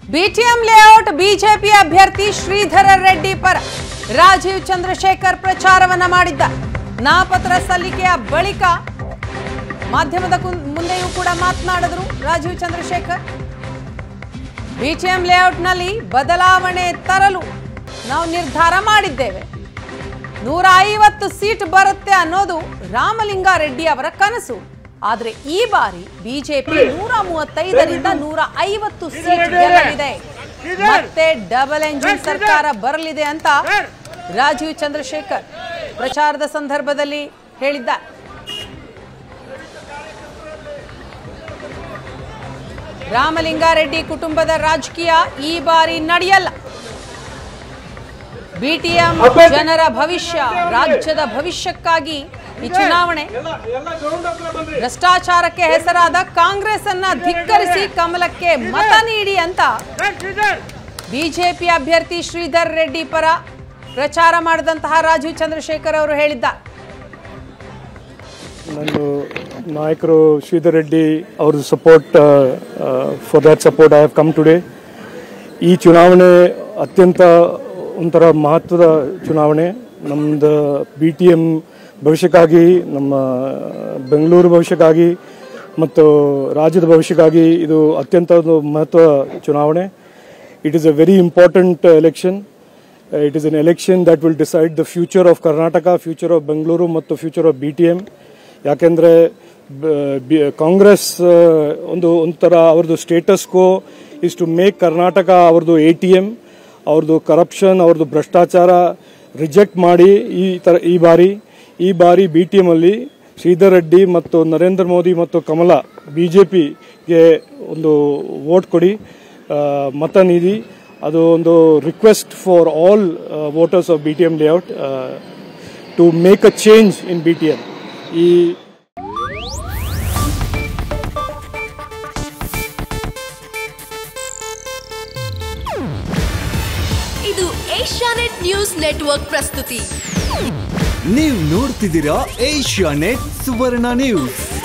BTM layout BJP ಅಭ್ಯರ್ಥಿ ಶ್ರೀಧರ ರೆಡ್ಡಿ ಪರ ರಾಜೀವ್ ಚಂದ್ರಶೇಖರ್ ಪ್ರಚಾರವನ್ನ ಮಾಡಿದ್ದ ನಾಪತ್ರ ಸಲ್ಲಿಕೆಯ ಬಳಿಕ ಮಾಧ್ಯಮದ ಕುಂ- ಮುಂದೆಯೂ ಕೂಡ ಮಾತನಾಡಿದ್ರು ರಾಜೀವ್ ಚಂದ್ರಶೇಖರ್ ಬಿಟಿಎಂ ಲೇಔಟ್ನಲ್ಲಿ ಬದಲಾವಣೆ ತರಲು ನಾವು ನಿರ್ಧಾರ ಮಾಡಿದ್ದೇವೆ ನೂರ ಐವತ್ತು ಸೀಟ್ ಬರುತ್ತೆ ಅನ್ನೋದು ರಾಮಲಿಂಗಾರೆಡ್ಡಿ ಅವರ ಕನಸು ಆದ್ರೆ ಈ ಬಾರಿ ಬಿಜೆಪಿ ನೂರ ಮೂವತ್ತೈದರಿಂದ ನೂರ ಐವತ್ತು ಸೀಟ್ ಗೆಲ್ಲಲಿದೆ ಮತ್ತೆ ಡಬಲ್ ಎಂಜಿನ್ ಸರ್ಕಾರ ಬರಲಿದೆ ಅಂತ ರಾಜೀವ್ ಚಂದ್ರಶೇಖರ್ ಪ್ರಚಾರದ ಸಂದರ್ಭದಲ್ಲಿ ಹೇಳಿದ್ದ ರಾಮಲಿಂಗಾರೆಡ್ಡಿ ಕುಟುಂಬದ ರಾಜಕೀಯ ಈ ಬಾರಿ ನಡೆಯಲ್ಲ ಬಿಟಿಎಂ ಜನರ ಭವಿಷ್ಯ ರಾಜ್ಯದ ಭವಿಷ್ಯಕ್ಕಾಗಿ ಈ ಚುನಾವಣೆ ಭ್ರಷ್ಟಾಚಾರಕ್ಕೆ ಹೆಸರಾದ ಕಾಂಗ್ರೆಸ್ ಅನ್ನ ಧಿಕ್ಕರಿಸಿ ಕಮಲಕ್ಕೆ ಮತ ನೀಡಿ ಅಂತ ಬಿಜೆಪಿ ಅಭ್ಯರ್ಥಿ ಶ್ರೀಧರ್ ರೆಡ್ಡಿ ಪರ ಪ್ರಚಾರ ಮಾಡಿದಂತಹ ರಾಜೀವ್ ಚಂದ್ರಶೇಖರ್ ಅವರು ಹೇಳಿದ್ದ ನಾನು ನಾಯಕರು ಶ್ರೀಧರ್ ರೆಡ್ಡಿ ಅವ್ರದ್ದು support for that support I have come today ಈ ಚುನಾವಣೆ ಅತ್ಯಂತ ಒಂಥರ ಮಹತ್ವದ ಚುನಾವಣೆ ನಮ್ಮದು ಬಿ ಟಿ ಎಮ್ ಭವಿಷ್ಯಕ್ಕಾಗಿ ನಮ್ಮ ಬೆಂಗಳೂರು ಭವಿಷ್ಯಕ್ಕಾಗಿ ಮತ್ತು ರಾಜ್ಯದ ಭವಿಷ್ಯಕ್ಕಾಗಿ ಇದು ಅತ್ಯಂತ ಒಂದು ಮಹತ್ವ ಚುನಾವಣೆ it is a very important election it is an election that will decide the future of Karnataka future of Bengaluru ಮತ್ತು future of B T M ಯಾಕೆಂದರೆ ಕಾಂಗ್ರೆಸ್ ಆ, ಒಂದು ಒಂಥರ ಅವ್ರದ್ದು status quo is to make Karnataka ಅವ್ರದ್ದು ಎ ಟಿ ಎಮ್ ಅವ್ರದ್ದು corruption ಅವ್ರದ್ದು ಭ್ರಷ್ಟಾಚಾರ ರಿಜೆಕ್ಟ್ ಮಾಡಿ ಈ ತರ ಈ ಬಾರಿ ಈ ಬಾರಿ ಬಿ ಟಿ ಎಮ್ ಅಲ್ಲಿ ಶ್ರೀಧರ್ ರೆಡ್ಡಿ ಮತ್ತು ನರೇಂದ್ರ ಮೋದಿ ಮತ್ತು ಕಮಲ ಬಿ ಜೆ ಪಿಗೆ ಒಂದು ವೋಟ್ ಕೊಡಿ ಆ, ಮತ ನೀಡಿ ಅದು ಒಂದು request for all voters of B T M layout to make a change in B T M ಈ ಇದು ಏಷ್ಯಾನೆಟ್ ನ್ಯೂಸ್ ನೆಟ್ವರ್ಕ್ ಪ್ರಸ್ತುತಿ ನೀವು ನೋಡ್ತಿದ್ದೀರಾ ಏಷ್ಯಾ ನೆಟ್ ಸುವರ್ಣ ನ್ಯೂಸ್